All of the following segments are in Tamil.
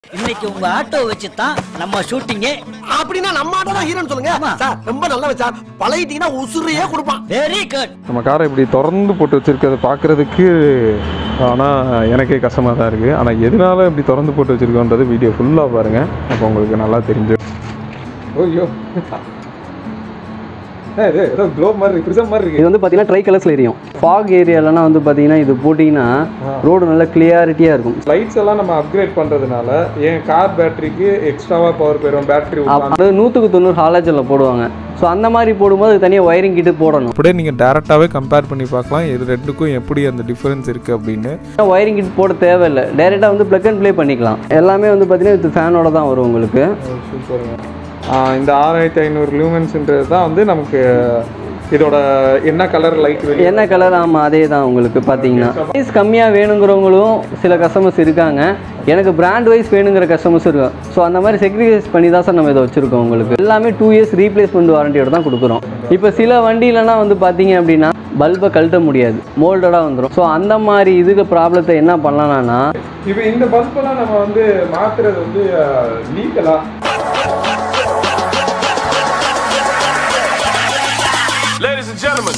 இன்னைக்கு உங்க ஆட்டோ வச்சு தான் நம்ம ஷூட்டிங்கே அப்படின்னா நம்ம ஆட்டோ தான் ஹீரோன்னு சொல்லுங்க ஆமா. சார் ரொம்ப நல்ல சார் பழகிட்டீங்கன்னா உசுரையே கொடுப்பான் வெரி குட் நம்ம காரை இப்படி திறந்து போட்டு வச்சிருக்கிறத பார்க்குறதுக்கு ஆனால் எனக்கே கஷ்டமாக தான் இருக்குது ஆனால் எதனால இப்படி திறந்து போட்டு வச்சுருக்கோன்றது வீடியோ ஃபுல்லாக பாருங்கள் அப்போ உங்களுக்கு நல்லா தெரிஞ்சு ஓய்யோ இது ஏதோ க்ளோப் மாதிரி இருக்கு ப்ரிசம் மாதிரி இது வந்து பார்த்தீங்கன்னா ட்ரை கலர்ஸில் எரியும் ஃபாக் ஏரியாலலாம் வந்து பார்த்தீங்கன்னா இது போட்டிங்கன்னா ரோடு நல்ல கிளியாரிட்டியாக இருக்கும் லைட்ஸ் எல்லாம் நம்ம அப்கிரேட் பண்ணுறதுனால என் கார் பேட்டரிக்கு எக்ஸ்ட்ராவாக பவர் போயிடும் பேட்டரி அது நூற்றுக்கு தொண்ணூறு ஹாலாஜரில் போடுவாங்க ஸோ அந்த மாதிரி போடும்போது தனியாக ஒயரிங் கிட்டு போடணும் அப்படியே நீங்கள் டேரெக்டாகவே கம்பேர் பண்ணி பார்க்கலாம் இது ரெண்டுக்கும் எப்படி அந்த டிஃப்ரென்ஸ் இருக்குது அப்படின்னு ஒயரிங் கிட் போட தேவையில்லை டேரெக்டாக வந்து ப்ளக் அண்ட் ப்ளே பண்ணிக்கலாம் எல்லாமே வந்து பார்த்தீங்கன்னா இது ஃபேனோட தான் வரும் உங்களுக்கு சூப்பருங்க இந்த ஆறாயிரத்தி ஐநூறு லூமென்ஸ்ன்றது தான் வந்து நமக்கு இதோட என்ன கலர் லைட் என்ன கலர் ஆமாம் அதே தான் உங்களுக்கு பார்த்தீங்கன்னா ப்ரைஸ் கம்மியாக வேணுங்கிறவங்களும் சில கஸ்டமர்ஸ் இருக்காங்க எனக்கு பிராண்ட் வைஸ் வேணுங்கிற கஸ்டமர்ஸ் இருக்கும் ஸோ அந்த மாதிரி செக்ரிஃபைஸ் பண்ணி தான் சார் நம்ம இதை வச்சுருக்கோம் உங்களுக்கு எல்லாமே டூ இயர்ஸ் ரீப்ளேஸ்மெண்ட் வாரண்டியோட தான் கொடுக்குறோம் இப்போ சில வண்டியிலலாம் வந்து பார்த்தீங்க அப்படின்னா பல்பை கழட்ட முடியாது மோல்டடாக வந்துடும் ஸோ அந்த மாதிரி இதுக்கு ப்ராப்ளத்தை என்ன பண்ணலாம்னா இப்போ இந்த பல்பெல்லாம் நம்ம வந்து மாத்துறது வந்து லீகலா Ladies and gentlemen.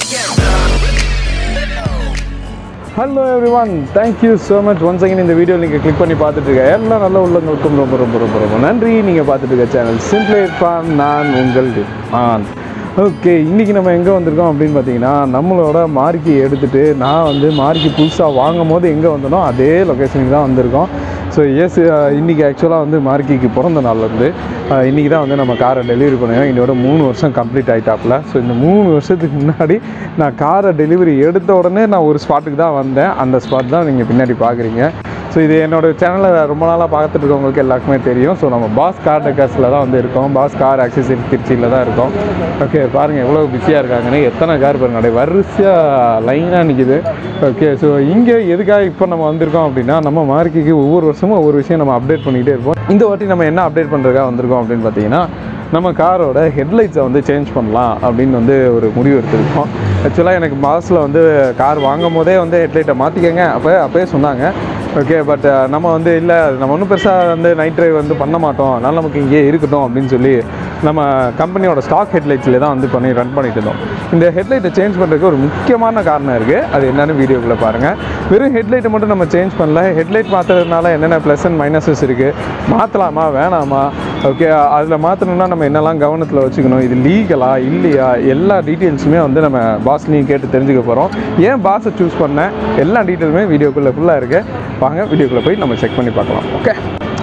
Hello everyone thank you so much once again இந்த வீடியோ நீங்கள் கிளிக் பண்ணி பார்த்துட்டு இருக்க எல்லா நல்ல உள்ளங்களுக்கும் ரொம்ப ரொம்ப ரொம்ப ரொம்ப நன்றி நீங்கள் பார்த்துட்டு இருக்க சேனல் சிம்பிளே இர்ஃபான் நான் உங்கள் இர்ஃபான் ஓகே இன்றைக்கி நம்ம எங்கே வந்திருக்கோம் அப்படின்னு பார்த்தீங்கன்னா நம்மளோட மார்க்கி எடுத்துகிட்டு நான் வந்து மார்க்கி புதுசாக வாங்கும் போது எங்கே வந்தனோ அதே லொக்கேஷனுக்கு தான் வந்திருக்கோம் ஸோ எஸ் இன்றைக்கி ஆக்சுவலாக வந்து மார்க்கிக்கு பிறந்த நாள்லேருந்து இன்றைக்கி தான் வந்து நம்ம காரை டெலிவரி பண்ணுவோம் இதோட மூணு வருஷம் கம்ப்ளீட் ஆகிட்டாப்புல ஸோ இந்த மூணு வருஷத்துக்கு முன்னாடி நான் காரை டெலிவரி எடுத்த உடனே நான் ஒரு ஸ்பாட்டுக்கு தான் வந்தேன் அந்த ஸ்பாட் தான் நீங்கள் பின்னாடி பார்க்குறீங்க ஸோ இது என்னோட சேனலை ரொம்ப நாளாக பார்த்துட்டு இருக்கவங்களுக்கு எல்லாருக்குமே தெரியும் ஸோ நம்ம பாஸ் கார் டெக்கர்ஸில் தான் வந்து இருக்கோம் பாஸ் கார் ஆக்சசரி திருச்சியில் தான் இருக்கோம் ஓகே பாருங்கள் எவ்வளோ பிஸியாக இருக்காங்கன்னு எத்தனை கார் பாருங்க அப்படியே வரிசையாக லைனாக நிற்கிது ஓகே ஸோ இங்கே எதுக்காக இப்போ நம்ம வந்திருக்கோம் அப்படின்னா நம்ம மார்க்கிக்கு ஒவ்வொரு வருஷமும் ஒவ்வொரு விஷயம் நம்ம அப்டேட் பண்ணிக்கிட்டே இருப்போம் இந்த வாட்டி நம்ம என்ன அப்டேட் பண்ணுறதுக்காக வந்திருக்கோம் அப்படின்னு பார்த்தீங்கன்னா நம்ம காரோட ஹெட்லைட்ஸை வந்து சேஞ்ச் பண்ணலாம் அப்படின்னு வந்து ஒரு முடிவு எடுத்திருக்கோம் ஆக்சுவலாக எனக்கு மாதத்தில் வந்து கார் வாங்கும் போதே வந்து ஹெட்லைட்டை மாற்றிக்கங்க அப்போ அப்போயே சொன்னாங்க ஓகே பட் நம்ம வந்து இல்லை நம்ம ஒன்றும் பெருசாக வந்து நைட் ட்ரைவ் வந்து பண்ண மாட்டோம் அதனால் நமக்கு இங்கேயே இருக்கட்டும் அப்படின்னு சொல்லி நம்ம கம்பெனியோட ஸ்டாக் ஹெட்லைட்ஸ்லேயே தான் வந்து பண்ணி ரன் பண்ணிட்டு இருந்தோம் இந்த ஹெட்லைட்டை சேஞ்ச் பண்ணுறதுக்கு ஒரு முக்கியமான காரணம் இருக்குது அது என்னென்னு வீடியோக்குள்ளே பாருங்கள் வெறும் ஹெட்லைட்டை மட்டும் நம்ம சேஞ்ச் பண்ணல ஹெட்லைட் மாற்றுறதுனால என்னென்ன ப்ளஸ் அண்ட் மைனஸஸ் இருக்குது மாற்றலாமா வேணாமா ஓகே அதில் மாற்றணும்னா நம்ம என்னெல்லாம் கவனத்தில் வச்சுக்கணும் இது லீகலா இல்லையா எல்லா டீட்டெயில்ஸுமே வந்து நம்ம பாஸ்லையும் கேட்டு தெரிஞ்சுக்க போகிறோம் ஏன் பாஸை சூஸ் பண்ணேன் எல்லா டீட்டெயிலுமே வீடியோக்குள்ளே ஃபுல்லாக இருக்குது வாங்க வீடியோக்குள்ளே போய் நம்ம செக் பண்ணி பார்க்கலாம் ஓகே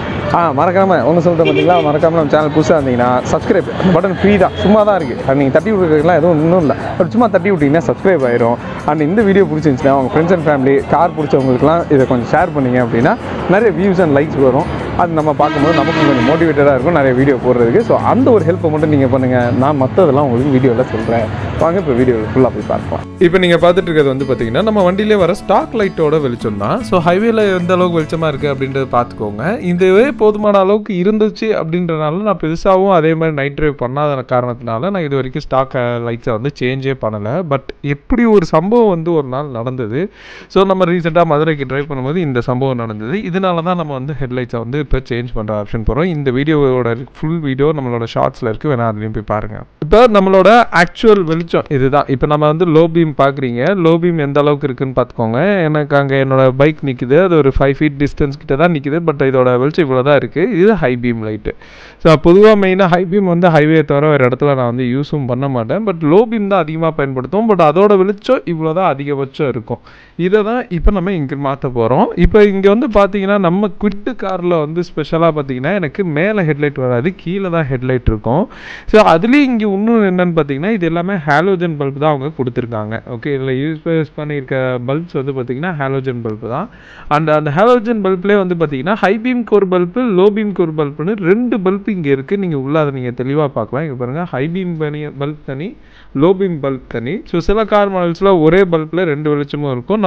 ஆ மறக்காமல் ஒன்று சொல்லிட்டு பார்த்தீங்களா மறக்காமல் நம்ம சேனல் புதுசாக இருந்தீங்கன்னா சப்ஸ்கிரைப் பட்டன் ஃப்ரீ தான் சும்மா தான் இருக்குது அது நீங்கள் தட்டி விட்றதுக்குலாம் எதுவும் ஒன்றும் இல்லை பட் சும்மா தட்டி விட்டிங்கன்னா சப்ஸ்கிரைப் ஆயிரும் அண்ட் இந்த வீடியோ பிடிச்சிருந்துச்சுன்னா உங்கள் ஃப்ரெண்ட்ஸ் அண்ட் ஃபேமிலி கார் பிடிச்சவங்களுக்குலாம் இதை கொஞ்சம் ஷேர் பண்ணீங்க அப்படின்னா நிறைய வியூஸ் அண்ட் லைக்ஸ் வரும் அது நம்ம பார்க்கும்போது நமக்கும் கொஞ்சம் மோட்டிவேட்டடாக இருக்கும் நிறைய வீடியோ போடுறதுக்கு ஸோ அந்த ஒரு ஹெல்ப்பை மட்டும் நீங்கள் பண்ணுங்கள் நான் மற்றதெல்லாம் உங்களுக்கு வீடியோவில் சொல்கிறேன் வாங்க இப்போ வீடியோ ஃபுல்லாக போய் பார்க்கலாம் இப்போ நீங்கள் பார்த்துட்டு இருக்கிறது வந்து பார்த்தீங்கன்னா நம்ம வண்டியிலே வர ஸ்டாக் லைட்டோட வெளிச்சம் தான் ஸோ ஹைவேல எந்த அளவுக்கு வெளிச்சமாக இருக்குது அப்படின்றத பார்த்துக்கோங்க இதுவே போதுமான அளவுக்கு இருந்துச்சு அப்படின்றனால நான் பெருசாகவும் அதே மாதிரி நைட் ட்ரைவ் பண்ணாத காரணத்தினால நான் இது வரைக்கும் ஸ்டாக் லைட்ஸை வந்து சேஞ்சே பண்ணலை பட் எப்படி ஒரு சம்பவம் வந்து ஒரு நாள் நடந்தது ஸோ நம்ம ரீசெண்டாக மதுரைக்கு ட்ரைவ் பண்ணும்போது இந்த சம்பவம் நடந்தது இதனால தான் நம்ம வந்து ஹெட்லைட்ஸை வந்து இப்போ சேஞ்ச் பண்ணுற ஆப்ஷன் போகிறோம் இந்த வீடியோவோட ஃபுல் வீடியோ நம்மளோட ஷார்ட்ஸில் இருக்குது வேணா அதுலேயும் போய் பாருங்கள் இப்போ நம்மளோட ஆக்சுவல் வெளிச்சம் இதுதான் இப்போ நம்ம வந்து லோ பீம் பார்க்குறீங்க லோ பீம் எந்த அளவுக்கு இருக்குன்னு பார்த்துக்கோங்க எனக்கு அங்கே என்னோட பைக் நிற்குது அது ஒரு ஃபைவ் ஃபீட் டிஸ்டன்ஸ் கிட்ட தான் நிற்குது பட் இதோட வெளிச்சம் இவ்வளோ தான் இருக்குது இது ஹை பீம் லைட்டு ஸோ பொதுவாக மெயினாக ஹை பீம் வந்து ஹைவே தவிர வேறு இடத்துல நான் வந்து யூஸும் பண்ண மாட்டேன் பட் லோ பீம் தான் அதிகமாக பயன்படுத்தும் பட் அதோட வெளிச்சம் இவ்வளோ தான் அதிகபட்சம் இருக்கும் இதை தான் இப்போ நம்ம இங்கே மாற்ற போகிறோம் இப்போ இங்கே வந்து பார்த்தீங்கன்னா நம்ம குவிட்டு காரில் வந்து ஸ்பெஷலாக பார்த்தீங்கன்னா எனக்கு மேலே ஹெட்லைட் வராது கீழே தான் ஹெட்லைட் இருக்கும் ஸோ அதுலேயும் இங்கே இன்னும் என்னென்னு பார்த்தீங்கன்னா இது எல்லாமே ஹாலோஜன் பல்ப் தான் அவங்க கொடுத்துருக்காங்க ஓகே இதில் யூஸ் பண்ணியிருக்க பல்ப்ஸ் வந்து பார்த்தீங்கன்னா ஹாலோஜன் பல்ப் தான் அண்ட் அந்த ஹாலோஜன் பல்ப்லேயே வந்து பார்த்தீங்கன்னா ஹை பீம்க்கு ஒரு பல்பு லோ பீம்க்கு ஒரு பல்ப்னு ரெண்டு பல்ப் இங்கே இருக்குது நீங்கள் உள்ள அதை நீங்கள் தெளிவாக பார்க்கலாம் இங்கே பாருங்கள் ஹை பீம் பனி பல்ப் தனி லோ பீம் பல்ப் தனி ஸோ சில கார் மாடல்ஸில் ஒரே பல்பில் ரெண்டு வெளிச்சமும் இருக்கும்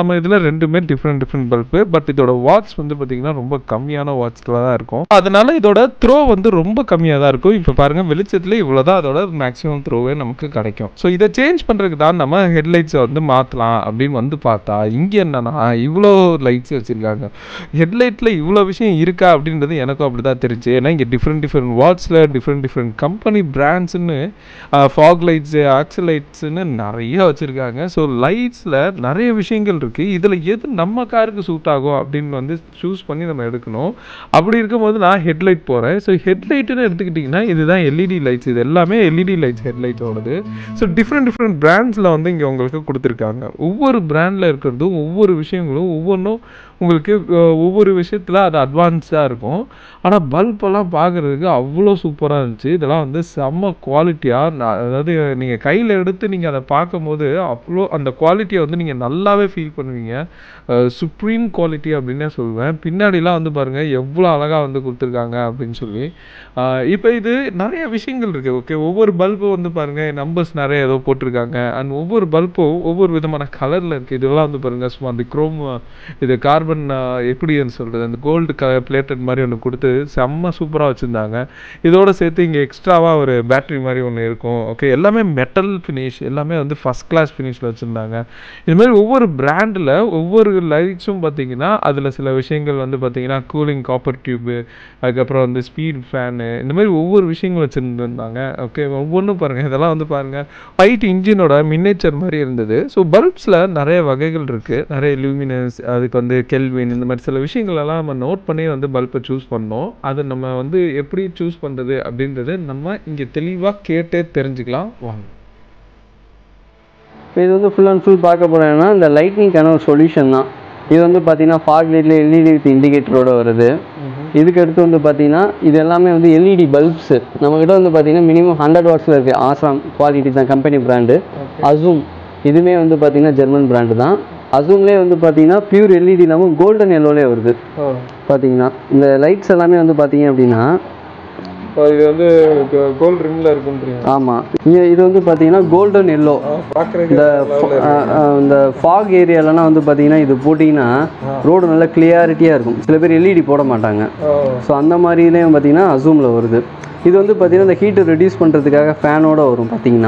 நம்ம இதில் ரெண்டுமே டிஃப்ரெண்ட் டிஃப்ரெண்ட் பல்பு பட் இதோட வாட்ஸ் வந்து பார்த்தீங்கன்னா ரொம்ப கம்மியான வாட்ஸில் தான் இருக்கும் அதனால இதோட த்ரோ வந்து ரொம்ப கம்மியாக தான் இருக்கும் இப்போ பாருங்கள் வெளிச்சத்தில் இவ்வளோ தான் அதோட மேக்ஸிமம் த்ரோவே நமக்கு கிடைக்கும் ஸோ இதை சேஞ்ச் பண்ணுறதுக்கு தான் நம்ம ஹெட்லைட்ஸை வந்து மாற்றலாம் அப்படின்னு வந்து பார்த்தா இங்கே என்னன்னா இவ்வளோ லைட்ஸ் வச்சுருக்காங்க ஹெட்லைட்டில் இவ்வளோ விஷயம் இருக்கா அப்படின்றது எனக்கும் அப்படி தான் தெரிஞ்சு ஏன்னா இங்கே டிஃப்ரெண்ட் டிஃப்ரெண்ட் வாட்ஸில் டிஃப்ரெண்ட் டிஃப்ரெண்ட் கம்பெனி பிராண்ட்ஸ்னு ஃபாக் லைட்ஸு ஆக்சல் லைட்ஸுன்னு நிறைய வச்சுருக்காங்க ஸோ லைட்ஸில் நிறைய விஷயங்கள் இருக்குது இதில் எது நம்ம காருக்கு சூட் ஆகும் அப்படின்னு வந்து சூஸ் பண்ணி நம்ம எடுக்கணும் அப்படி இருக்கும்போது நான் ஹெட்லைட் போகிறேன் ஸோ ஹெட்லைட்டுன்னு எடுத்துக்கிட்டிங்கன்னா இதுதான் எல்இடி லைட்ஸ் இது எல்லாமே எல்இடி லைட்ஸ் ஹெட்லைட்டோடது ஸோ டிஃப்ரெண்ட் டிஃப்ரெண்ட் பிராண்ட்ஸில் வந்து இங்கே உங்களுக்கு கொடுத்துருக்காங்க ஒவ்வொரு பிராண்டில் இருக்கிறதும் ஒவ்வொரு விஷயங்களும் ஒவ்வொன்றும் உங்களுக்கு அஹ், ஒவ்வொரு விஷயத்தில் அது அட்வான்ஸாக இருக்கும் ஆனால் பல்பெல்லாம் பார்க்குறதுக்கு அவ்வளோ சூப்பராக இருந்துச்சு இதெல்லாம் வந்து செம்ம குவாலிட்டியாக அதாவது நீங்கள் கையில் எடுத்து நீங்கள் அதை பார்க்கும்போது அவ்வளோ அந்த குவாலிட்டியை வந்து நீங்கள் நல்லாவே ஃபீல் பண்ணுவீங்க சுப்ரீம் குவாலிட்டி அப்படின்னே சொல்லுவேன் பின்னாடிலாம் வந்து பாருங்கள் எவ்வளோ அழகாக வந்து கொடுத்துருக்காங்க அப்படின்னு சொல்லி இப்போ இது நிறைய விஷயங்கள் இருக்குது ஓகே ஒவ்வொரு பல்பு வந்து பாருங்கள் நம்பர்ஸ் நிறைய ஏதோ போட்டிருக்காங்க அண்ட் ஒவ்வொரு பல்பும் ஒவ்வொரு விதமான கலரில் இருக்குது இதெல்லாம் வந்து பாருங்கள் சும்மா அந்த குரோம் இது கார்பன் எப்படின்னு சொல்கிறது அந்த கோல்டு க பிளேட்டட் மாதிரி ஒன்று கொடுத்து செம்ம சூப்பராக வச்சுருந்தாங்க இதோட சேர்த்து இங்கே எக்ஸ்ட்ராவாக ஒரு பேட்டரி மாதிரி ஒன்று இருக்கும் ஓகே எல்லாமே மெட்டல் ஃபினிஷ் எல்லாமே வந்து ஃபஸ்ட் கிளாஸ் ஃபினிஷில் வச்சுருந்தாங்க இது மாதிரி ஒவ்வொரு பிராண்டில் ஒவ்வொரு லைட்ஸும் பார்த்தீங்கன்னா அதில் சில விஷயங்கள் வந்து பார்த்தீங்கன்னா கூலிங் காப்பர் டியூபு அதுக்கப்புறம் வந்து ஸ்பீட் ஃபேனு இந்த மாதிரி ஒவ்வொரு விஷயங்கள் வச்சுருந்துருந்தாங்க ஓகே ஒவ்வொன்றும் பாருங்கள் இதெல்லாம் வந்து பாருங்கள் ஒயிட் இன்ஜினோட மின்னேச்சர் மாதிரி இருந்தது ஸோ பல்ப்ஸில் நிறைய வகைகள் இருக்குது நிறைய லூமினஸ் அதுக்கு வந்து கெல்வின் இந்த மாதிரி சில விஷயங்கள் எல்லாம் நம்ம நோட் பண்ணி வந்து பல்பை சூஸ் பண்ணோம் அது நம்ம வந்து எப்படி சூஸ் பண்ணுறது அப்படின்றது நம்ம இங்கே தெளிவாக கேட்டே தெரிஞ்சுக்கலாம் வாங்க இப்போ இது வந்து ஃபுல் அண்ட் ஃபுல் பார்க்க போகிறேன்னா இந்த லைட்னிங்கான ஒரு சொல்யூஷன் தான் இது வந்து பார்த்தீங்கன்னா ஃபாக் லைட்டில் எல்இடி வித் இண்டிகேட்டரோட வருது இதுக்கு அடுத்து வந்து பார்த்தீங்கன்னா இது எல்லாமே வந்து எல்இடி பல்ப்ஸு நம்மக்கிட்ட வந்து பார்த்தீங்கன்னா மினிமம் ஹண்ட்ரட் வாட்ஸில் இருக்குது ஆசாம் குவாலிட்டி தான் கம்பெனி பிராண்டு அசூம் இதுவுமே வந்து பார்த்தீங்கன்னா ஜெர்மன் பிராண்டு தான் அசூம்லேயே வந்து பார்த்தீங்கன்னா பியூர் எல்இடி இல்லாமல் கோல்டன் எல்லோலே வருது பார்த்தீங்கன்னா இந்த லைட்ஸ் எல்லாமே வந்து பார்த்தீங்க அப்படின்னா இது வந்து கோல்ட் ரிங்கில் இருக்குன்றீங்க ஆமாம் இங்கே இது வந்து பார்த்தீங்கன்னா கோல்டன் எல்லோ பார்க்குறதுக்கு இந்த ஃப- அஹ் அஹ் இந்த ஃபாக் ஏரியாலலாம் வந்து பார்த்தீங்கன்னா இது போட்டிங்கன்னா ரோடு நல்லா கிளியாரிட்டியாக இருக்கும் சில பேர் எல்இடி போட மாட்டாங்க ஸோ அந்த மாதிரிலேயும் பார்த்தீங்கன்னா அசூமில் வருது இது வந்து பார்த்தீங்கன்னா இந்த ஹீட்டை ரெடியூஸ் பண்ணுறதுக்காக ஃபேனோட வரும் பார்த்தீங்கன்னா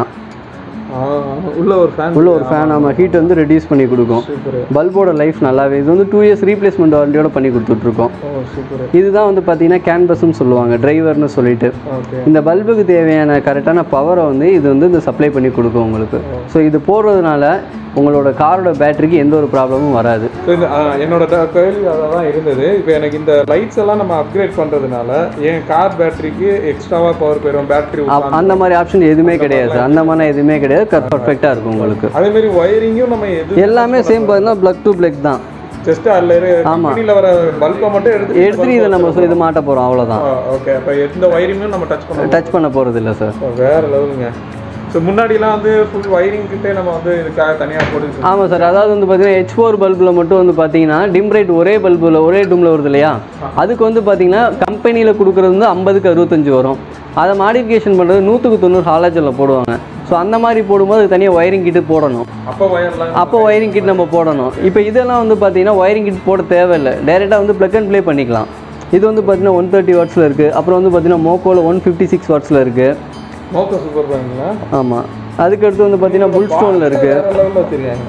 உள்ள ஒரு ஃபேன் உள்ள ஒரு ஃபேன் ஆமாம் ஹீட் வந்து ரெடியூஸ் பண்ணி கொடுக்கும் பல்போட லைஃப் நல்லாவே இது வந்து டூ இயர்ஸ் ரீப்ளேஸ்மெண்ட் வாரண்டியோட பண்ணி கொடுத்துட்ருக்கோம் ஓ சூப்பர் இதுதான் வந்து பார்த்தீங்கன்னா கேன்பஸ்ன்னு சொல்லுவாங்க டிரைவர்னு சொல்லிட்டு ஓகே இந்த பல்புக்கு தேவையான கரெக்டான பவரை வந்து இது வந்து இந்த சப்ளை பண்ணி கொடுக்கும் உங்களுக்கு ஸோ இது போடுறதுனால உங்களோட காரோட பேட்டரிக்கு எந்த ஒரு ப்ராப்ளமும் வராது ஸோ இந்த ஆ, என்னோட ட- கேள்வி அதான் தான் இருந்தது இப்போ எனக்கு இந்த லைட்ஸ் எல்லாம் நம்ம அப்கிரேட் பண்ணுறதுனால என் கார் பேட்டரிக்கு எக்ஸ்ட்ராவாக பவர் போயிடும் பேட்டரி அப்- அந்த மாதிரி ஆப்ஷன் எதுவுமே கிடையாது அந்த மாதிரி எதுவுமே கிடையாது பர்ஃபெக்டாக இருக்கும் உங்களுக்கு அதே மாதிரி ஒயரிங்கும் நம்ம எது எல்லாமே சேம் பார்த்தீங்கன்னா பிளக் டு பிளக் தான் ஜஸ்ட் அதில் கம்பெனியில் வர பல்பை மட்டும் எடுத்து எடுத்துட்டு இதை நம்ம இது மாட்ட போகிறோம் அவ்வளோதான் ஓகே அப்போ எந்த ஒயரிங்கும் நம்ம டச் பண்ண டச் பண்ண போகிறது இல்லை சார் வேற லெவலுங்க ஸோ முன்னாடிலாம் வந்து ஃபுல் ஒயரிங் கிட்டே நம்ம வந்து இதுக்காக தனியாக போட்டு ஆமாம் சார் அதாவது வந்து பார்த்தீங்கன்னா ஹெச் ஃபோர் பல்பில் மட்டும் வந்து பார்த்தீங்கன்னா டிம் ரைட் ஒரே பல்பில் ஒரே டூமில் வருது இல்லையா அதுக்கு வந்து பார்த்தீங்கன்னா கம்பெனியில் கொடுக்குறது வந்து ஐம்பதுக்கு அறுபத்தஞ்சு வரும் அதை மாடிஃபிகேஷன் பண்ணுறது நூற்றுக்கு தொண்ணூறு ஹாலாஜரில் போடுவாங்க ஸோ அந்த மாதிரி போடும்போது அது தனியாக ஒயரிங் கிட்டு போடணும் அப்போ ஒயர்லாம் அப்போ ஒயரிங் கிட் நம்ம போடணும் இப்போ இதெல்லாம் வந்து பார்த்தீங்கன்னா ஒயரிங் கிட் போட தேவையில்லை டேரெக்டாக வந்து ப்ளக் அண்ட் ப்ளே பண்ணிக்கலாம் இது வந்து பார்த்தீங்கன்னா ஒன் தேர்ட்டி வாட்ஸில் இருக்குது அப்புறம் வந்து பார்த்தீங்கன்னா மோக்கோவில் ஒன் ஃபிஃப்டி சிக்ஸ் வாட்ஸில் இருக்குது மோக்க சூப்பர் பாருங்களா ஆமாம் அதுக்கடுத்து வந்து பார்த்தீங்கன்னா புல் ஸ்டோனில் இருக்குது வேற லெவலில் வச்சிருக்காங்க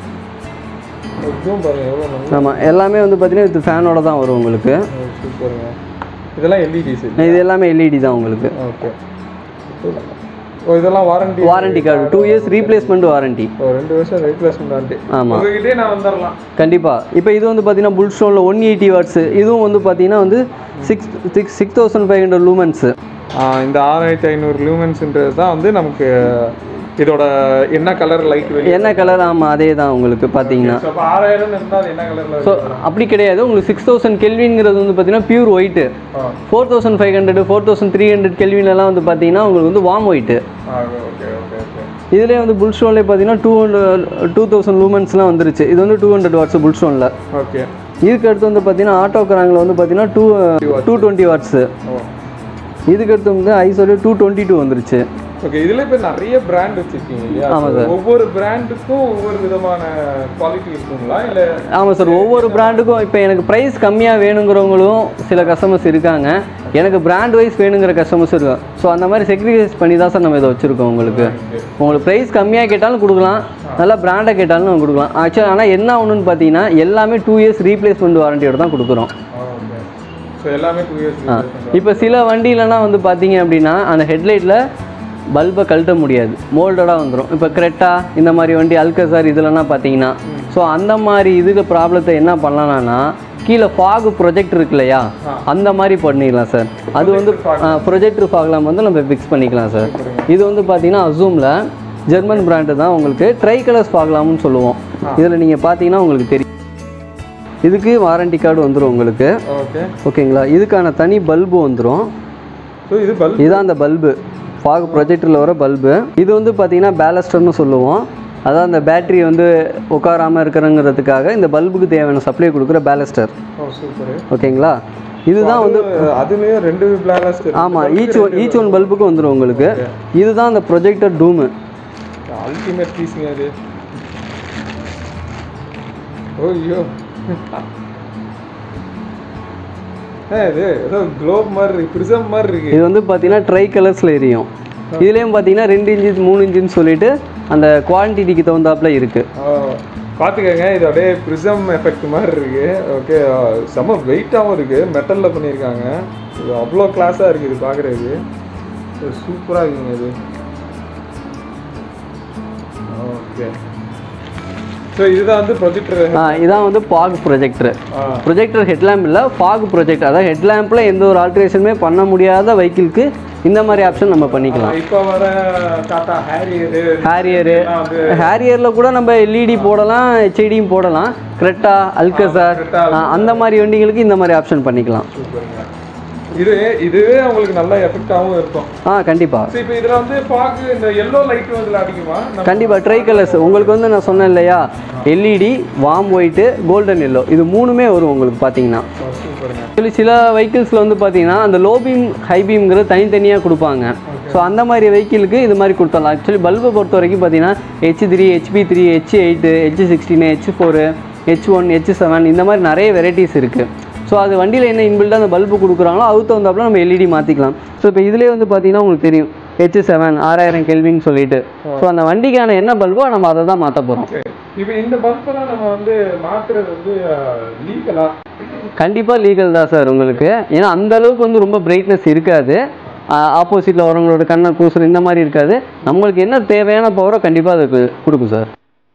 இதுவும் பாருங்க எவ்வளோ நல்லா ஆமாம் எல்லாமே வந்து பார்த்தீங்கன்னா இது ஃபேனோட தான் வரும் உங்களுக்கு சூப்பருங்க இதெல்லாம் எல்இடி சரி இது எல்லாமே எல்இடி தான் உங்களுக்கு ஓகே ஓ இதெல்லாம் warranty warranty card two years replacement warranty ஓ ரெண்டு வருஷம் ரீப்ளேஸ்மெண்ட் வாரண்டி ஆமாம் உங்ககிட்டே நான் வந்துடலாம் கண்டிப்பாக இப்போ இது வந்து பார்த்தீங்கன்னா புல் ஸ்டோனில் ஒன் எயிட்டி வாட்ஸு இதுவும் வந்து பார்த்தீங்கன்னா வந்து six six six thousand five hundred lumens இந்த ஆறாயிரத்தி ஐநூறு லூமென்ஸ்ன்றது தான் வந்து நமக்கு இதோட என்ன கலர் லைட் வெளியே என்ன கலர் ஆமாம் அதே தான் உங்களுக்கு பார்த்தீங்கன்னா அப்போ ஆறாயிரம் இருந்தால் அது என்ன கலரில் ஸோ அப்படி கிடையாது உங்களுக்கு சிக்ஸ் தௌசண்ட் கெல்வின்ங்கிறது வந்து பார்த்தீங்கன்னா pure white four thousand five hundred four thousand three hundred கெல்வின்லாம் வந்து பார்த்தீங்கன்னா உங்களுக்கு வந்து warm white okay okay okay இதுலேயே வந்து புல் ஸ்டோன்லேயே பார்த்தீங்கன்னா டூ ஹண்ட்ரட் டூ தௌசண்ட் லூமென்ஸ்லாம் வந்துருச்சு இது வந்து டூ ஹண்ட்ரட் வாட்ஸ் புல் ஸ்டோனில் ஓகே இதுக்கு அடுத்து வந்து பார்த்தீங்கன்னா ஆட்டோ கராங்கில் வந்து பார்த்தீங்கன்னா டூ டூ டுவெண்ட்டி வாட்ஸு ஓ இதுக்கு அடுத்து வந்து ஐசோலே டூ டுவெண்ட்டி டூ வந்துருச்சு ஓகே இதுல இப்ப நிறைய பிராண்ட் வச்சிருக்கீங்க இல்லையா ஆமா So, sir. ஒவ்வொரு பிராண்டுக்கும் ஒவ்வொரு விதமான குவாலிட்டி இருக்குங்களா இல்ல ஆமாம் சார் ஒவ்வொரு பிராண்டுக்கும் இப்போ எனக்கு ப்ரைஸ் கம்மியாக வேணுங்கிறவங்களும் சில கஸ்டமர்ஸ் இருக்காங்க எனக்கு பிராண்ட் வைஸ் வேணுங்கிற கஸ்டமர்ஸ் இருக்கும் ஸோ அந்த மாதிரி செக்ரிஃபைஸ் பண்ணி தான் சார் நம்ம இதை வச்சுருக்கோம் உங்களுக்கு உங்களுக்கு ப்ரைஸ் கம்மியாக கேட்டாலும் கொடுக்கலாம் நல்லா பிராண்டாக கேட்டாலும் நம்ம கொடுக்கலாம் ஆக்சுவலாக ஆனால் என்ன ஒன்றுன்னு பார்த்தீங்கன்னா எல்லாமே டூ இயர்ஸ் ரீப்ளேஸ்மெண்ட் வாரண்டியோட தான் கொடுக்குறோம் ஸோ எல்லாமே டூ இயர்ஸ் ஆ இப்போ சில வண்டியிலலாம் வந்து பார்த்தீங்க அப்படின்னா அந்த ஹெட்லைட்டில் பல்பை கழட்ட முடியாது மோல்டடாக வந்துடும் இப்போ கிரெட்டா இந்த மாதிரி வண்டி அல்கசார் இதெல்லாம் பார்த்தீங்கன்னா ஸோ அந்த மாதிரி இதுக்கு ப்ராப்ளத்தை என்ன பண்ணலாம்னா கீழே ஃபாகு ப்ரொஜெக்ட் இருக்கு இல்லையா அந்த மாதிரி பண்ணிடலாம் சார் அது வந்து ப்ரொஜெக்டர் ஃபாக்லாம் வந்து நம்ம ஃபிக்ஸ் பண்ணிக்கலாம் சார் இது வந்து பார்த்தீங்கன்னா அசூமில் ஜெர்மன் பிராண்டு தான் உங்களுக்கு ட்ரை கலர்ஸ் ஃபாக்லாம்னு சொல்லுவோம் இதில் நீங்கள் பார்த்தீங்கன்னா உங்களுக்கு தெரியும் இதுக்கு வாரண்டி கார்டு வந்துடும் உங்களுக்கு ஓகே ஓகேங்களா இதுக்கான தனி பல்பு வந்துடும் ஸோ இது பல்ப் இதுதான் அந்த பல்பு ஃபாக் ப்ரொஜெக்டரில் வர பல்பு இது வந்து பார்த்தீங்கன்னா பேலஸ்டர்னு சொல்லுவோம் அதான் அந்த பேட்டரி வந்து உட்காராமல் இருக்கிறங்கிறதுக்காக இந்த பல்புக்கு தேவையான சப்ளை கொடுக்குற பேலஸ்டர் ஓ சூப்பர் ஓகேங்களா இதுதான் வந்து அதுலயும் ரெண்டு பிளாஸ்ட் ஆமாம் ஈச் ஒன் ஈச் ஒன் பல்புக்கு வந்துடும் உங்களுக்கு இதுதான் அந்த ப்ரொஜெக்டர் டூமு அல்டிமேட் பீஸுங்க அது ஓ ஐயோ ஏ, இது ஏதோ குளோப் மாதிரி இருக்கு பிரிசம் மாதிரி இருக்கு இது வந்து பார்த்தீங்கன்னா ட்ரை கலர்ஸில் எரியும் இதுலேயும் பார்த்தீங்கன்னா ரெண்டு இன்ச்சு மூணு இன்ச்சுன்னு சொல்லிட்டு அந்த குவான்டிட்டிக்கு தகுந்தாப்புல இருக்குது ஆ, பாத்துக்கங்க இது அப்படியே பிரிசம் எஃபெக்ட் மாதிரி இருக்கு ஓகே செம்ம வெயிட்டாகவும் இருக்கு மெட்டலில் பண்ணியிருக்காங்க இது அவ்வளோ கிளாஸாக இருக்குது இது பார்க்குறதுக்கு சூப்பராக இருக்குங்க இது ஓகே ஸோ இதுதான் வந்து ப்ரொஜெக்டர் ஆ இதான் வந்து ஃபாக் ப்ரொஜெக்டர் ப்ரொஜெக்டர் ஹெட்லாம்ப் இல்லை ஃபாக் ப்ரொஜெக்ட் அதாவது ஹெட்லாம்பில் எந்த ஒரு ஆல்ட்ரேஷனுமே பண்ண முடியாத வெஹிக்கிள்க்கு இந்த மாதிரி ஆப்ஷன் நம்ம பண்ணிக்கலாம் இப்போ வர டாட்டா ஹேரியரு ஹேரியரு ஹேரியரில் கூட நம்ம எல்இடி போடலாம் ஹெச்ஐடியும் போடலாம் கிரெட்டா அல்கசார் அந்த மாதிரி வண்டிகளுக்கு இந்த மாதிரி ஆப்ஷன் பண்ணிக்கலாம் இது இதுவே உங்களுக்கு நல்ல எஃபெக்டாகவும் இருக்கும் ஆ கண்டிப்பாக ஸோ இப்போ இதில் வந்து ஃபாக் இந்த எல்லோ லைட்டும் இதில் அடிக்குமா நம்ம- கண்டிப்பாக ட்ரை கலர்ஸ் உங்களுக்கு வந்து நான் சொன்னேன் இல்லையா LED warm white golden yellow இது மூணுமே வரும் உங்களுக்கு பார்த்தீங்கன்னா ஓ, சூப்பருங்க ஆக்சுவலி சில வெஹிக்கிள்ஸில் வந்து பார்த்தீங்கன்னா அந்த லோ பீம் ஹை பீம்ங்கிறது தனித்தனியாக கொடுப்பாங்க ஸோ அந்த மாதிரி வெஹிக்கிளுக்கு இது மாதிரி கொடுத்துடலாம் ஆக்சுவலி பல்பை பொறுத்த வரைக்கும் பார்த்தீங்கன்னா H three HB three H eight H sixteen H four H one H seven இந்த மாதிரி நிறைய வெரைட்டிஸ் இருக்குது ஸோ அது வண்டியில் என்ன இன்பில்டாக அந்த பல்பு கொடுக்குறாங்களோ அதுக்கு தகுந்தாப்புல நம்ம எல்இடி மாற்றிக்கலாம் ஸோ இப்போ இதுலேயே வந்து பார்த்தீங்கன்னா உங்களுக்கு தெரியும் ஹெச் செவன் ஆறாயிரம் கெல்வின்னு சொல்லிட்டு ஸோ அந்த வண்டிக்கான என்ன பல்போ நம்ம அதை தான் மாற்ற போகிறோம் இப்போ இந்த பல்பெல்லாம் நம்ம வந்து மாத்துறது வந்து லீகலா கண்டிப்பாக லீகல் தான் சார் உங்களுக்கு ஏன்னா அந்த அளவுக்கு வந்து ரொம்ப பிரைட்னஸ் இருக்காது ஆப்போசிட்டில் வரவங்களோட கண்ணை கூசுற இந்த மாதிரி இருக்காது நம்மளுக்கு என்ன தேவையான பவரோ கண்டிப்பாக அதுக்கு கொடுக்கும் சார்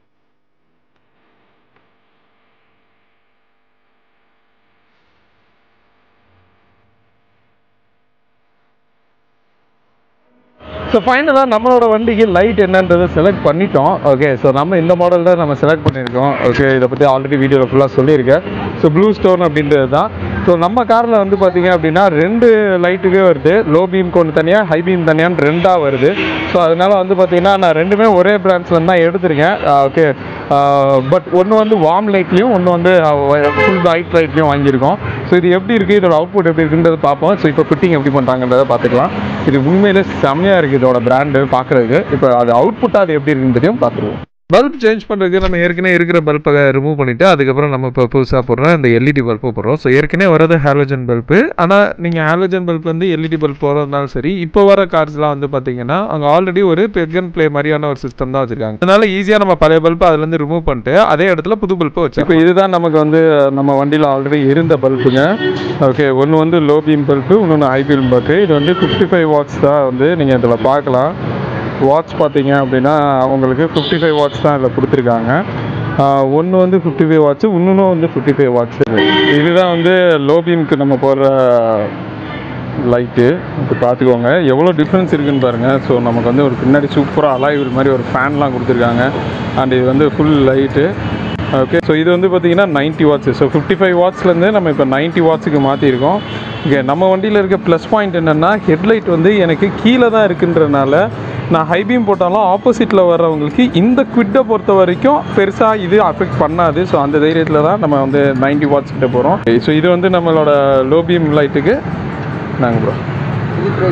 ஸோ ஃபைனலாக நம்மளோட வண்டிக்கு லைட் என்னன்றதை செலக்ட் பண்ணிட்டோம் ஓகே ஸோ நம்ம இந்த மாடல் தான் நம்ம செலக்ட் பண்ணியிருக்கோம் ஓகே இதை பற்றி ஆல்ரெடி வீடியோவில் ஃபுல்லாக சொல்லியிருக்கேன் ஸோ ப்ளூ ஸ்டோன் அப்படின்றது தான் ஸோ நம்ம காரில் வந்து பார்த்தீங்க அப்படின்னா ரெண்டு லைட்டுக்கே வருது லோ பீம்க்கு ஒன்று தனியாக ஹை பீம் தனியான்னு ரெண்டாக வருது ஸோ அதனால வந்து பார்த்தீங்கன்னா நான் ரெண்டுமே ஒரே பிராண்ட்ஸில் தான் எடுத்திருக்கேன் ஓகே பட் ஒன்று வந்து வார்ம் லைட்லேயும் ஒன்று வந்து ஃபுல் பிரைட் லைட்லேயும் வாங்கியிருக்கோம் ஸோ இது எப்படி இருக்குது இதோட அவுட்புட் எப்படி இருக்குன்றது பார்ப்போம் ஸோ இப்போ ஃபிட்டிங் எப்படி பண்ணுறாங்கன்றதை பார்த்துக்கலாம் இது உண்மையிலே செம்மையாக இருக்குது இதோட பிராண்டு பார்க்குறதுக்கு இப்போ அது அவுட்புட்டாக அது எப்படி இருக்குன்னு தெரியும் பார்த்துருவோம் பல்ப் சேஞ்ச் பண்ணுறதுக்கு நம்ம ஏற்கனவே இருக்கிற பல்பை ரிமூவ் பண்ணிவிட்டு அதுக்கப்புறம் நம்ம இப்போ புதுசாக போடுறோம் இந்த எல்இடி பல்பை போடுறோம் ஸோ ஏற்கனவே வரது ஹாலோஜன் பல்பு ஆனால் நீங்கள் ஹாலோஜன் பல்ப் வந்து எல்இடி பல்ப் போகிறதுனாலும் சரி இப்போ வர கார்ஸ்லாம் வந்து பார்த்தீங்கன்னா அங்கே ஆல்ரெடி ஒரு பெக் அண்ட் ப்ளே மாதிரியான ஒரு சிஸ்டம் தான் வச்சுருக்காங்க அதனால ஈஸியாக நம்ம பழைய பல்பை அதுலேருந்து ரிமூவ் பண்ணிட்டு அதே இடத்துல புது பல்பை வச்சு இப்போ இதுதான் நமக்கு வந்து நம்ம வண்டியில் ஆல்ரெடி இருந்த பல்புங்க ஓகே ஒன்று வந்து லோ பீம் பல்பு இன்னொன்று ஹை பீம் பல்பு இது வந்து ஃபிஃப்டி ஃபைவ் வாட்ஸ் தான் வந்து நீங்கள் இதில் பார்க்கலாம் வாட்ச் பார்த்தீங்க அப்படின்னா உங்களுக்கு ஃபிஃப்டி ஃபைவ் வாட்ச் தான் இதில் கொடுத்துருக்காங்க ஒன்று வந்து ஃபிஃப்டி ஃபைவ் வாட்ச்சு இன்னொன்று வந்து ஃபிஃப்டி ஃபைவ் வாட்ச்சு இதுதான் வந்து லோ பீம்க்கு நம்ம போடுற லைட்டு இப்போ பார்த்துக்கோங்க எவ்வளோ டிஃப்ரென்ஸ் இருக்குன்னு பாருங்கள் ஸோ நமக்கு வந்து ஒரு பின்னாடி சூப்பராக அலாய்வில் மாதிரி ஒரு ஃபேன்லாம் கொடுத்துருக்காங்க அண்ட் இது வந்து ஃபுல் லைட்டு ஓகே ஸோ இது வந்து பார்த்தீங்கன்னா 90 வாட்ஸ் ஸோ ஃபிஃப்டி ஃபைவ் வாட்ஸ்லேருந்து நம்ம இப்போ 90 வாட்ஸுக்கு மாற்றிருக்கோம் இங்கே நம்ம வண்டியில் இருக்க ப்ளஸ் பாயிண்ட் என்னென்னா ஹெட்லைட் வந்து எனக்கு கீழே தான் இருக்குன்றனால நான் ஹை பீம் போட்டாலும் ஆப்போசிட்டில் வர்றவங்களுக்கு இந்த குவிட்டை பொறுத்த வரைக்கும் பெருசாக இது அஃபெக்ட் பண்ணாது ஸோ அந்த தைரியத்தில் தான் நம்ம வந்து 90 வாட்ஸ் கிட்ட போகிறோம் ஸோ இது வந்து நம்மளோட லோ பீம் லைட்டுக்கு நாங்கள் ப்ரோ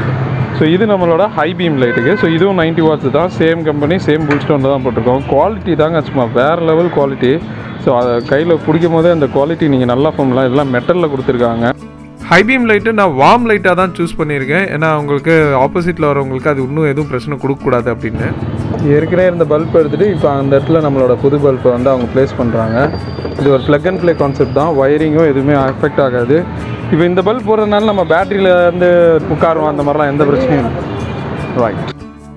ஸோ இது நம்மளோட ஹை பீம் லைட்டுக்கு ஸோ இதுவும் 90 வாட்ஸ் தான் சேம் கம்பெனி சேம் புல் ஸ்டோனில் தான் போட்டிருக்கோம் குவாலிட்டி தாங்க சும்மா வேறு லெவல் குவாலிட்டி ஸோ அதை கையில் பிடிக்கும் போதே அந்த குவாலிட்டி நீங்கள் நல்லா பண்ணலாம் இதெல்லாம் மெட்டலில் கொடுத்துருக்காங்க ஹை பீம் லைட்டு நான் வார்ம் லைட்டாக தான் சூஸ் பண்ணியிருக்கேன் ஏன்னா உங்களுக்கு ஆப்போசிட்டில் வரவங்களுக்கு அது இன்னும் எதுவும் பிரச்சனை கொடுக்கக்கூடாது அப்படின்னு ஏற்கனவே இருந்த பல்ப் எடுத்துகிட்டு இப்போ அந்த இடத்துல நம்மளோட புது பல்பை வந்து அவங்க ப்ளேஸ் பண்ணுறாங்க இது ஒரு ப்ளக் அண்ட் ப்ளே கான்செப்ட் தான் ஒயரிங்கும் எதுவுமே அஃபெக்ட் ஆகாது இப்போ இந்த பல்ப் போடுறதுனால நம்ம பேட்டரியில் வந்து உட்காருவோம் அந்த மாதிரிலாம் எந்த பிரச்சனையும் இல்லை ரைட்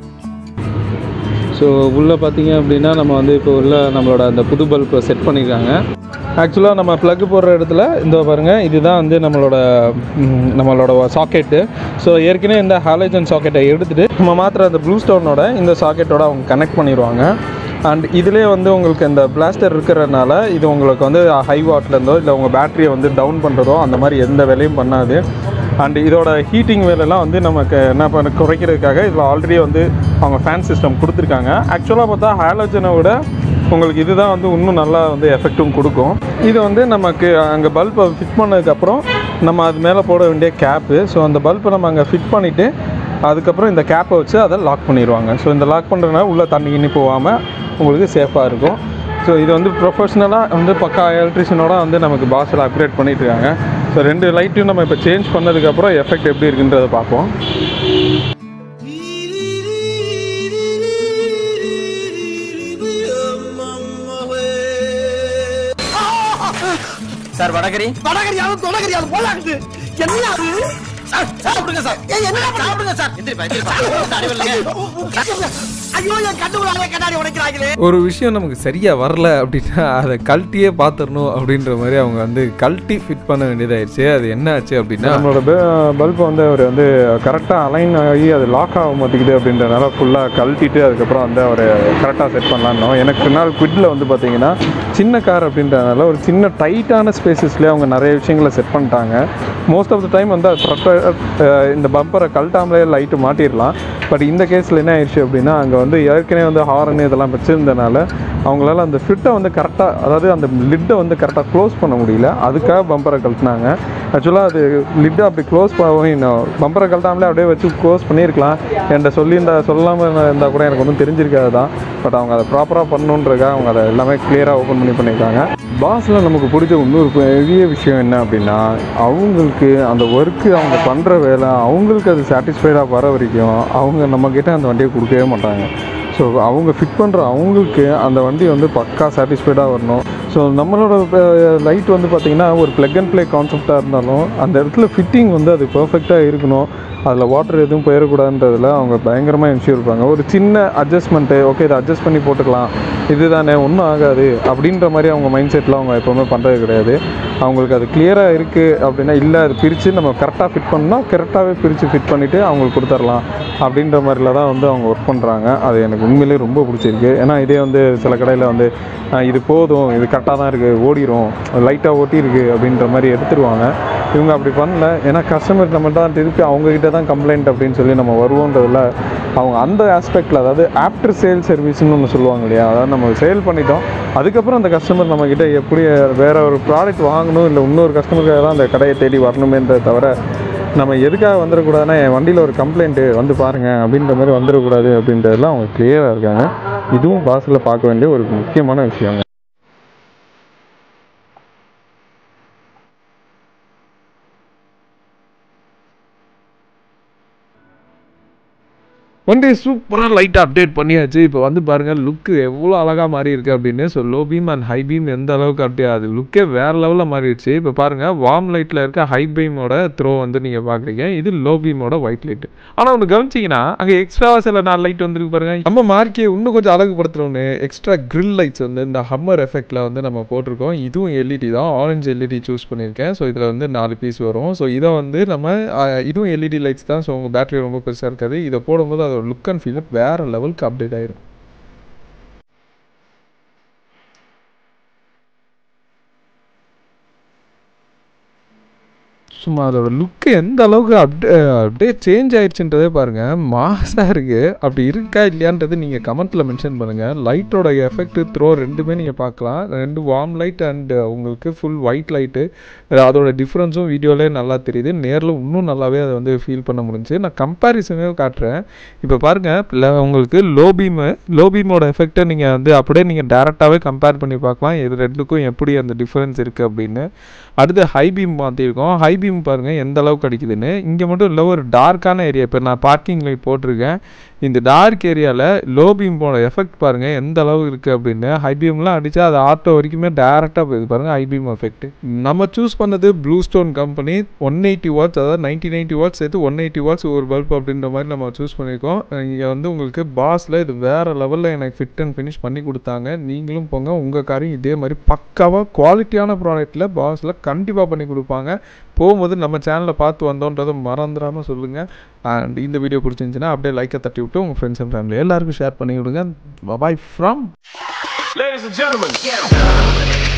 ஸோ உள்ளே பார்த்தீங்க அப்படின்னா நம்ம வந்து இப்போ உள்ள நம்மளோட அந்த புது பல்பை செட் பண்ணியிருக்காங்க ஆக்சுவலாக நம்ம ப்ளக் போடுற இடத்துல இந்த பாருங்கள் இதுதான் வந்து நம்மளோட ம், நம்மளோட சாக்கெட்டு ஸோ ஏற்கனவே இந்த ஹாலஜன் சாக்கெட்டை எடுத்துகிட்டு நம்ம மாத்திர அந்த ப்ளூ ஸ்டோனோட இந்த சாக்கெட்டோட அவங்க கனெக்ட் பண்ணிடுவாங்க அண்ட் இதிலே வந்து உங்களுக்கு இந்த பிளாஸ்டர் இருக்கிறதுனால இது உங்களுக்கு வந்து ஹை வாட்லேருந்தோ இல்லை உங்கள் பேட்டரியை வந்து டவுன் பண்ணுறதோ அந்த மாதிரி எந்த வேலையும் பண்ணாது அண்ட் இதோட ஹீட்டிங் வேலைலாம் வந்து நமக்கு என்ன பண்ண குறைக்கிறதுக்காக இதில் ஆல்ரெடி வந்து அவங்க ஃபேன் சிஸ்டம் கொடுத்துருக்காங்க ஆக்சுவலாக பார்த்தா ஹாலோஜனை விட உங்களுக்கு இதுதான் வந்து இன்னும் நல்லா வந்து எஃபெக்ட்டும் கொடுக்கும் இது வந்து நமக்கு அங்கே பல்பை ஃபிட் பண்ணதுக்கப்புறம் நம்ம அது மேலே போட வேண்டிய கேப்பு ஸோ அந்த பல்பை நம்ம அங்கே ஃபிட் பண்ணிவிட்டு அதுக்கப்புறம் இந்த கேப்பை வச்சு அதை லாக் பண்ணிடுவாங்க ஸோ இந்த லாக் பண்ணுறதுனால உள்ளே தண்ணி கிண்ணி போகாமல் உங்களுக்கு சேஃபாக இருக்கும் ஸோ இது வந்து ப்ரொஃபஷ்னலாக வந்து பக்கா எலக்ட்ரிஷியனோட வந்து நமக்கு பாஸில் அப்கிரேட் பண்ணிட்டு இருக்காங்க ஸோ ரெண்டு லைட்டையும் நம்ம இப்போ சேஞ்ச் பண்ணதுக்கப்புறம் எஃபெக்ட் எப்படி இருக்குன்றதை பார்ப்போம் சார் வடகரி வடகரியாலும் தொடகரியாலும் போலாகுது என்ன அது சார் சாப்பிடுங்க சார் ஏய், என்ன சாப்பிடுங்க சார் எந்திரிப்பா எந்திரிப்பா அறிவில்லைங்க ஐயோ என் கண்ணு விடாத கண்ணாடி உடைக்கிறாங்களே ஒரு விஷயம் நமக்கு சரியாக வரல அப்படின்னா அதை கழட்டியே பார்த்துடணும் அப்படின்ற மாதிரி அவங்க வந்து கழட்டி ஃபிட் பண்ண வேண்டியதாயிருச்சு அது என்ன ஆச்சு அப்படின்னா நம்மளோட பல்பை வந்து அவர் வந்து கரெக்டாக அலைன் ஆகி அது லாக் ஆக மாட்டேங்குது அப்படின்றனால ஃபுல்லாக கழட்டிட்டு அதுக்கப்புறம் வந்து அவர் கரெக்டாக செட் பண்ணலான்னோம் எனக்கு பின்னால் குவிட்டில் வந்து பார்த்தீங்கன்னா சின்ன கார் அப்படின்றதுனால ஒரு சின்ன டைட்டான ஸ்பேசஸ்லேயே அவங்க நிறைய விஷயங்களை செட் பண்ணிட்டாங்க மோஸ்ட் ஆஃப் த டைம் வந்து அது proper- இந்த பம்பரை கழட்டாமலே லைட்டு மாட்டிடலாம் பட் இந்த கேஸில் என்ன ஆயிடுச்சு அப்படின்னா அங்கே வந்து ஏற்கனவே வந்து ஹாரன் இதெல்லாம் வச்சுருந்தனால அவங்களால அந்த ஃபிட்டை வந்து கரெக்டாக அதாவது அந்த லிட்டை வந்து கரெக்டாக க்ளோஸ் பண்ண முடியல அதுக்காக பம்பரை கழட்டினாங்க ஆக்சுவலாக அது லிட்டை அப்படி க்ளோஸ் பண்ண பம்பரை கழட்டாமலே அப்படியே வச்சு க்ளோஸ் பண்ணியிருக்கலாம் என்கிட்ட சொல்லியிருந்தா சொல்லாமல் இருந்தால் கூட எனக்கு ஒன்றும் தெரிஞ்சிருக்காது தான் பட் அவங்க அதை ப்ராப்பராக பண்ணணுன்றக்காக அவங்க அதை எல்லாமே கிளியராக ஓப்பன் பண்ணி பண்ணியிருக்காங்க பாஸில் நமக்கு பிடிச்ச இன்னொரு பெரிய விஷயம் என்ன அப்படின்னா அவங்களுக்கு அந்த ஒர்க்கு அவங்க பண்ணுற வேலை அவங்களுக்கு அது சாட்டிஸ்ஃபைடாக வர வரைக்கும் அவங்க நம்மக்கிட்ட அந்த வண்டியை கொடுக்கவே மாட்டாங்க ஸோ அவங்க ஃபிட் பண்ணுற அவங்களுக்கு அந்த வண்டி வந்து பக்கா சாட்டிஸ்ஃபைடாக வரணும் ஸோ நம்மளோட லைட் வந்து பார்த்திங்கன்னா ஒரு ப்ளக் அண்ட் ப்ளே கான்செப்டாக இருந்தாலும் அந்த இடத்துல ஃபிட்டிங் வந்து அது பர்ஃபெக்டாக இருக்கணும் அதில் வாட்டர் எதுவும் போயிடக்கூடாதுன்றதுல அவங்க பயங்கரமாக என்ஷூர் இருப்பாங்க ஒரு சின்ன அட்ஜஸ்ட்மெண்ட்டு ஓகே இதை அட்ஜஸ்ட் பண்ணி போட்டுக்கலாம் இதுதானே ஒன்றும் ஆகாது அப்படின்ற மாதிரி அவங்க மைண்ட் செட்டில் அவங்க எப்போவுமே பண்ணுறது கிடையாது அவங்களுக்கு அது கிளியராக இருக்குது அப்படின்னா இல்லை அது பிரித்து நம்ம கரெக்டாக ஃபிட் பண்ணால் கரெக்டாகவே பிரித்து ஃபிட் பண்ணிவிட்டு அவங்களுக்கு கொடுத்துர்லாம் அப்படின்ற மாதிரில தான் வந்து அவங்க ஒர்க் பண்ணுறாங்க அது எனக்கு உண்மையிலேயே ரொம்ப பிடிச்சிருக்கு ஏன்னா இதே வந்து சில கடையில் வந்து "ஆஹ், இது போதும் இது கரெக்டாக தான் இருக்குது ஓடிரும் லைட்டாக ஓட்டியிருக்கு அப்படின்ற மாதிரி எடுத்துருவாங்க இவங்க அப்படி பண்ணல ஏன்னா கஸ்டமர் நம்ம தான் திருப்பி அவங்கக்கிட்ட தான் கம்ப்ளைண்ட் அப்படின்னு சொல்லி நம்ம வருவோன்றதுல அவங்க அந்த ஆஸ்பெக்டில் அதாவது ஆஃப்டர் சேல் சர்வீஸ்னு ஒன்று சொல்லுவாங்க இல்லையா அதாவது நம்ம சேல் பண்ணிட்டோம் அதுக்கப்புறம் அந்த கஸ்டமர் நம்மக்கிட்ட எப்படி வேற ஒரு ப்ராடக்ட் வாங்கணும் இல்லை இன்னொரு கஸ்டமருக்காக தான் அந்த கடையை தேடி வரணுமேன்றதை தவிர நம்ம எதுக்காக வந்துடக்கூடாதுன்னா என் வண்டியில் ஒரு கம்ப்ளைண்ட்டு வந்து பாருங்கள் அப்படின்ற மாதிரி வந்துடக்கூடாது அப்படின்றதுலாம் அவங்க கிளியராக இருக்காங்க இதுவும் பாஸில் பார்க்க வேண்டிய ஒரு முக்கியமான விஷயங்க வண்டி சூப்பராக லைட்டாக அப்டேட் பண்ணியாச்சு இப்போ வந்து பாருங்கள் லுக்கு எவ்வளோ அழகாக மாறி இருக்கு அப்படின்னு so low beam and high beam எந்த அளவுக்கு அப்படியே அது லுக்கே வேறு லெவலில் மாறிடுச்சு இப்போ பாருங்கள் வார்ம் லைட்டில் இருக்க ஹை பீமோட த்ரோ வந்து நீங்கள் பார்க்குறீங்க இது லோ பீமோட ஒயிட் லைட்டு ஆனால் ஒன்று கவனிச்சிங்கன்னா அங்கே எக்ஸ்ட்ராவாக சில நாலு லைட் வந்துருக்கு பாருங்க நம்ம மார்க்கே இன்னும் கொஞ்சம் அழகுபடுத்துகிறோன்னு எக்ஸ்ட்ரா grill லைட்ஸ் வந்து இந்த ஹம்மர் எஃபெக்டில் வந்து நம்ம போட்டிருக்கோம் இதுவும் எல்இடி தான் ஆரஞ்சு எல்இடி சூஸ் பண்ணியிருக்கேன் ஸோ இதில் வந்து நாலு பீஸ் வரும் ஸோ இதை வந்து நம்ம அஹ், இதுவும் எல்இடி லைட்ஸ் தான் ஸோ உங்கள் பேட்டரி ரொம்ப பெருசாக இருக்காது இதை போடும்போது அதோட லுக் அண்ட் ஃபீல் வேறு லெவலுக்கு அப்டேட் ஆயிரும் சும்மா அதோட லுக்கு எந்த அளவுக்கு அப்டே அப்படியே சேஞ்ச் ஆயிடுச்சுன்றதே பாருங்கள் மாசாக இருக்குது அப்படி இருக்கா இல்லையான்றது நீங்கள் கமெண்ட்டில் மென்ஷன் பண்ணுங்கள் லைட்டோட எஃபெக்ட் த்ரோ ரெண்டுமே நீங்கள் பார்க்கலாம் ரெண்டு வார்ம் லைட் அண்ட் உங்களுக்கு ஃபுல் ஒயிட் லைட்டு அதோட டிஃப்ரென்ஸும் வீடியோலே நல்லா தெரியுது நேரில் இன்னும் நல்லாவே அதை வந்து ஃபீல் பண்ண முடிஞ்சு நான் கம்பேரிசனே காட்டுறேன் இப்போ பாருங்கள் உங்களுக்கு லோ பீமு லோ பீமோட எஃபெக்ட்டை நீங்கள் வந்து அப்படியே நீங்கள் டேரெக்டாகவே கம்பேர் பண்ணி பார்க்கலாம் இது ரெண்டுக்கும் எப்படி அந்த டிஃப்ரென்ஸ் இருக்குது அப்படின்னு அடுத்து ஹை பீம் மாற்றிருக்கோம் ஹை பீம் பாருங்கள் எந்த அளவுக்கு அடிக்குதுன்னு இங்கே மட்டும் இல்லை ஒரு டார்க்கான ஏரியா இப்போ நான் பார்க்கிங் லைட் போட்டிருக்கேன் இந்த டார்க் ஏரியாவில் லோ பீமோட எஃபெக்ட் பாருங்கள் எந்த அளவு இருக்குது அப்படின்னு ஹை பீம்லாம் அடித்தா அது ஆட்டோ வரைக்குமே டேரெக்டாக போகுது பாருங்கள் ஹை பீம் எஃபெக்ட் நம்ம சூஸ் பண்ணது blue stone company one eighty watts அதாவது நைன்டி நைன்ட்டி வாட்ஸ் சேர்த்து ஒன் எயிட்டி வாட்ஸ் ஒரு பல்ப் அப்படின்ற மாதிரி நம்ம சூஸ் பண்ணியிருக்கோம் இங்கே வந்து உங்களுக்கு பாஸில் இது வேறு லெவலில் எனக்கு ஃபிட் அண்ட் ஃபினிஷ் பண்ணி கொடுத்தாங்க நீங்களும் போங்க உங்கள் காரையும் இதே மாதிரி பக்காவாக குவாலிட்டியான ப்ராடக்ட்டில் பாஸில் கண்டிப்பாக பண்ணி கொடுப்பாங்க போகும்போது நம்ம சேனலை பார்த்து வந்தோன்றதை மறந்துடாமல் சொல்லுங்கள் அண்ட் இந்த வீடியோ பிடிச்சிருந்துச்சுன்னா அப்படியே லைக்கை தட்டி விட்டு உங்கள் ஃப்ரெண்ட்ஸ் அண்ட் ஃபேமிலி எல்லாருக்கும் ஷேர் பண்ணி விடுங்க bye from Ladies and gentlemen.